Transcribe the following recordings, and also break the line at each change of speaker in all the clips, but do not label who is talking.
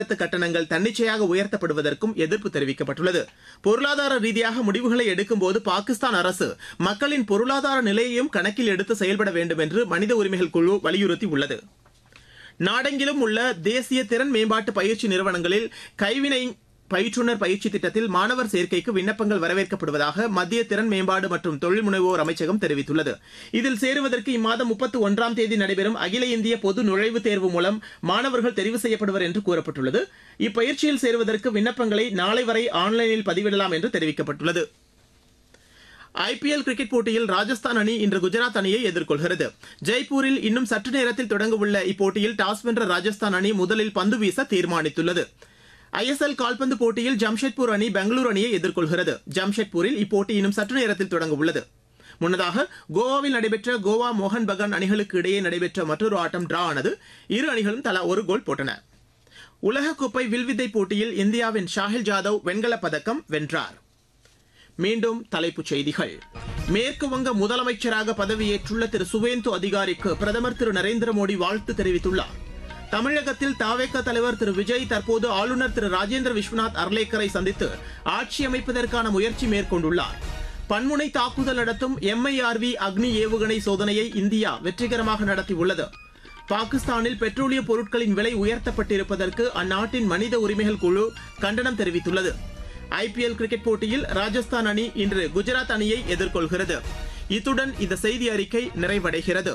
போக்குவரத்து கட்டணங்கள் தன்னிச்சையாக உயர்த்தப்படுவதற்கும் எதிர்ப்பு தெரிவிக்கப்பட்டுள்ளது பொருளாதார ரீதியாக முடிவுகளை எடுக்கும்போது பாகிஸ்தான் அரசு மக்களின் பொருளாதார நிலையையும் கணக்கில் எடுத்து செயல்பட வேண்டும் என்று மனித உரிமைகள் குழு வலியுறுத்தியுள்ளது நாடெங்கிலும் உள்ள தேசிய திறன் மேம்பாட்டு பயிற்சி நிறுவனங்களில் கைவினை பயிற்றுனர் பயிற்சி திட்டத்தில் மாணவர் சேர்க்கைக்கு விண்ணப்பங்கள் வரவேற்கப்படுவதாக மத்திய திறன் மேம்பாடு மற்றும் தொழில் முனைவோர் அமைச்சகம் தெரிவித்துள்ளது இதில் சேருவதற்கு இம்மாதம் முப்பத்தி ஒன்றாம் தேதி நடைபெறும் அகில இந்திய பொது நுழைவுத் தேர்வு மூலம் மாணவர்கள் தெரிவு செய்யப்படுவர் என்று கூறப்பட்டுள்ளது இப்பயிற்சியில் சேருவதற்கு விண்ணப்பங்களை நாளை வரை ஆன்லைனில் பதிவிடலாம் என்று தெரிவிக்கப்பட்டுள்ளது ஐபிஎல் கிரிக்கெட் போட்டியில் ராஜஸ்தான் அணி இன்று குஜராத் அணியை எதிர்கொள்கிறது ஜெய்ப்பூரில் இன்னும் சற்று நேரத்தில் தொடங்கவுள்ள இப்போட்டியில் டாஸ் வென்ற ராஜஸ்தான் அணி முதலில் பந்து வீச தீர்மானித்துள்ளது ஐஎஸ்எல் கால்பந்து போட்டியில் ஜம்ஷெட்பூர் அணி பெங்களூரு அணியை எதிர்கொள்கிறது ஜம்ஷெட்பூரில் இப்போட்டி இன்னும் சற்று நேரத்தில் தொடங்க உள்ளது முன்னதாக கோவாவில் நடைபெற்ற கோவா மோகன் பகான் அணிகளுக்கு இடையே நடைபெற்ற மற்றொரு ஆட்டம் டிரா ஆனது இரு அணிகளும் தலா ஒரு கோல் போட்டன உலகக்கோப்பை வில்வித்தை போட்டியில் இந்தியாவின் ஷாஹில் ஜாதவ் வெண்கலப் பதக்கம் வென்றார் மீண்டும் தலைப்புச் செய்திகள் மேற்கு வங்க முதலமைச்சராக பதவியேற்றுள்ள திரு சுவேந்து அதிகாரிக்கு பிரதமர் திரு நரேந்திர மோடி வாழ்த்து தெரிவித்துள்ளார் தமிழகத்தில் தாவேக தலைவர் திரு விஜய் தற்போது ஆளுநர் திரு ராஜேந்திர விஸ்வநாத் அர்லேக்கரை சந்தித்து ஆட்சி அமைப்பதற்கான முயற்சி மேற்கொண்டுள்ளார் பன்முனை தாக்குதல் நடத்தும் எம்ஐஆர்வி அக்னி ஏவுகணை சோதனையை இந்தியா வெற்றிகரமாக நடத்தியுள்ளது பாகிஸ்தானில் பெட்ரோலிய பொருட்களின் விலை உயர்த்தப்பட்டிருப்பதற்கு அந்நாட்டின் மனித உரிமைகள் குழு கண்டனம் தெரிவித்துள்ளது ஐபிஎல் கிரிக்கெட் போட்டியில் ராஜஸ்தான் அணி இன்று குஜராத் அணியை எதிர்கொள்கிறது இத்துடன் இந்த செய்தி அறிக்கை நிறைவடைகிறது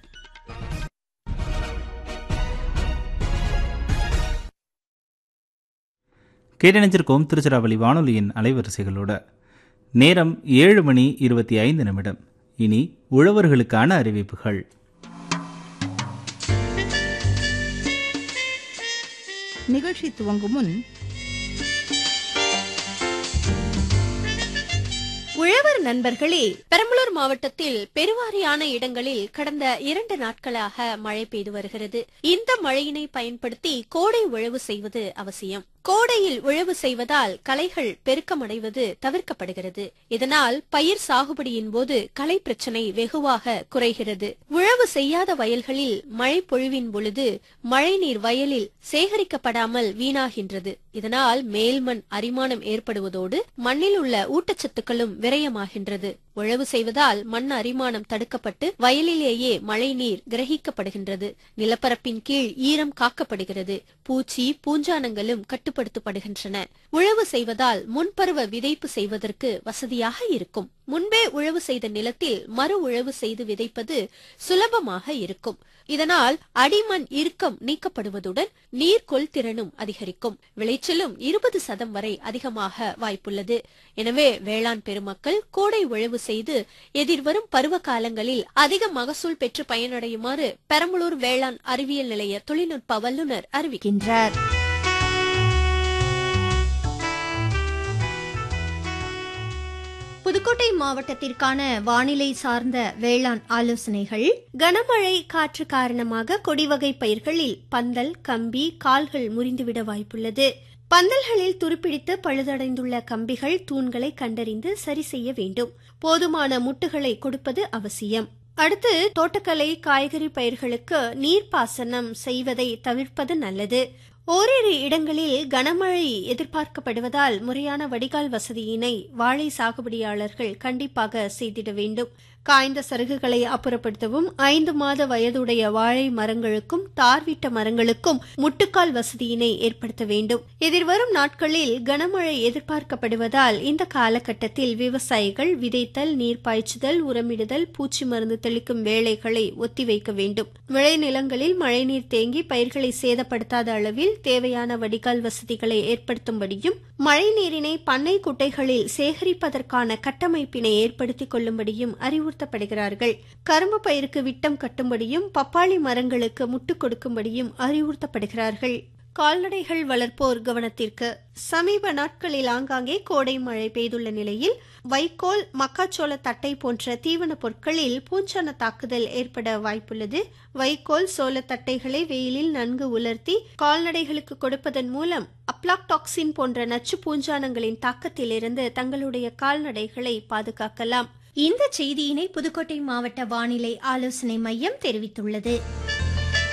கேட்டணிஞ்சிருக்கோம் திருச்சிராப்பள்ளி வானொலியின் அலைவரிசைகளோட நேரம் ஏழு மணி இருபத்தி ஐந்து நிமிடம் இனி உழவர்களுக்கான அறிவிப்புகள்
நிகழ்ச்சி துவங்கும் முன்
உழவர் நண்பர்களே பெரம்பலூர் மாவட்டத்தில் பெருவாரியான இடங்களில் கடந்த இரண்டு நாட்களாக மழை பெய்து வருகிறது இந்த மழையினை பயன்படுத்தி கோடை உழவு செய்வது அவசியம் கோடையில் உழவு செய்வதால் களைகள் பெருக்கமடைவது தவிர்க்கப்படுகிறது இதனால் பயிர் சாகுபடியின் போது களை பிரச்சனை வெகுவாக குறைகிறது உழவு செய்யாத வயல்களில் மழை பொழிவின் பொழுது மழைநீர் வயலில் சேகரிக்கப்படாமல் வீணாகின்றது இதனால் மேல்மண் அரிமானம் ஏற்படுவதோடு மண்ணில் உள்ள ஊட்டச்சத்துக்களும் விரயமாகின்றது உழவு செய்வதால் மண் அரிமானம் தடுக்கப்பட்டு வயலிலேயே மழைநீர் கிரகிக்கப்படுகின்றது நிலப்பரப்பின் கீழ் ஈரம் காக்கப்படுகிறது பூச்சி பூஞ்சானங்களும் கட்டுப்படுத்தப்படுகின்றன உழவு செய்வதால் முன்பருவ விதைப்பு செய்வதற்கு வசதியாக இருக்கும் முன்பே உழவு செய்த நிலத்தில் மறு உழவு செய்து விதைப்பது சுலபமாக இருக்கும் இதனால் அடிமண் இறுக்கம் நீக்கப்படுவதுடன் நீர் கொள்திறனும் அதிகரிக்கும் விளைச்சலும் இருபது சதம் வரை அதிகமாக வாய்ப்புள்ளது எனவே வேளாண் பெருமக்கள் கோடை உழவு செய்து எதிர்வரும் பருவ காலங்களில் அதிக மகசூல் பெற்று பயனடையுமாறு பெரம்பலூர் வேளாண் அறிவியல் நிலைய தொழில்நுட்ப வல்லுநர் அறிவிக்கின்றார்
புதுக்கோட்டை மாவட்டத்திற்கான வானிலை சார்ந்த வேளாண் ஆலோசனைகள் கனமழை காற்று காரணமாக கொடிவகை பயிர்களில் பந்தல் கம்பி கால்கள் முறிந்துவிட வாய்ப்புள்ளது பந்தல்களில் துருப்பிடித்து பழுதடைந்துள்ள கம்பிகள் தூண்களை கண்டறிந்து சரி செய்ய வேண்டும் போதுமான முட்டுகளை கொடுப்பது அவசியம் அடுத்து தோட்டக்கலை காய்கறி பயிர்களுக்கு நீர்ப்பாசனம் செய்வதை தவிர்ப்பது நல்லது ஓரிரு இடங்களில் கனமழை எதிர்பார்க்கப்படுவதால் முறையான வடிகால் வசதியினை வாழை சாகுபடியாளர்கள் கண்டிப்பாக செய்திட வேண்டும் காய்ந்த சருகுகளை அப்புறப்படுத்தவும் ஐந்து மாத வயதுடைய வாழை மரங்களுக்கும் தார்விட்ட மரங்களுக்கும் முட்டுக்கால் வசதியினை ஏற்படுத்த வேண்டும் எதிர்வரும் நாட்களில் கனமழை எதிர்பார்க்கப்படுவதால் இந்த காலகட்டத்தில் விவசாயிகள் விதைத்தல் நீர் பாய்ச்சுதல் உரமிடுதல் பூச்சி மருந்து தெளிக்கும் வேலைகளை ஒத்திவைக்க வேண்டும் விளைநிலங்களில் மழைநீர் தேங்கி பயிர்களை சேதப்படுத்தாத அளவில் தேவையான வடிகால் வசதிகளை ஏற்படுத்தும்படியும் மழைநீரினை பண்ணை குட்டைகளில் சேகரிப்பதற்கான கட்டமைப்பினை ஏற்படுத்திக் கொள்ளும்படியும் அறிவுறுத்தப்படுகிறார்கள் கரும்பு பயிருக்கு விட்டம் கட்டும்படியும் பப்பாளி மரங்களுக்கு முட்டு கொடுக்கும்படியும் அறிவுறுத்தப்படுகிறார்கள் கால்நடைகள் வளர்ப்போர் கவனத்திற்கு சமீப நாட்களில் ஆங்காங்கே கோடை மழை பெய்துள்ள நிலையில் வைக்கோல் மக்காச்சோள தட்டை போன்ற தீவன பொருட்களில் பூஞ்சான தாக்குதல் ஏற்பட வாய்ப்புள்ளது வைக்கோல் சோள தட்டைகளை வெயிலில் நன்கு உலர்த்தி கால்நடைகளுக்கு கொடுப்பதன் மூலம் அப்ளாக்டாக்சின் போன்ற நச்சு பூஞ்சானங்களின் தாக்கத்திலிருந்து தங்களுடைய கால்நடைகளை பாதுகாக்கலாம்
இந்த செய்தியினை புதுக்கோட்டை மாவட்ட வானிலை ஆலோசனை மையம் தெரிவித்துள்ளது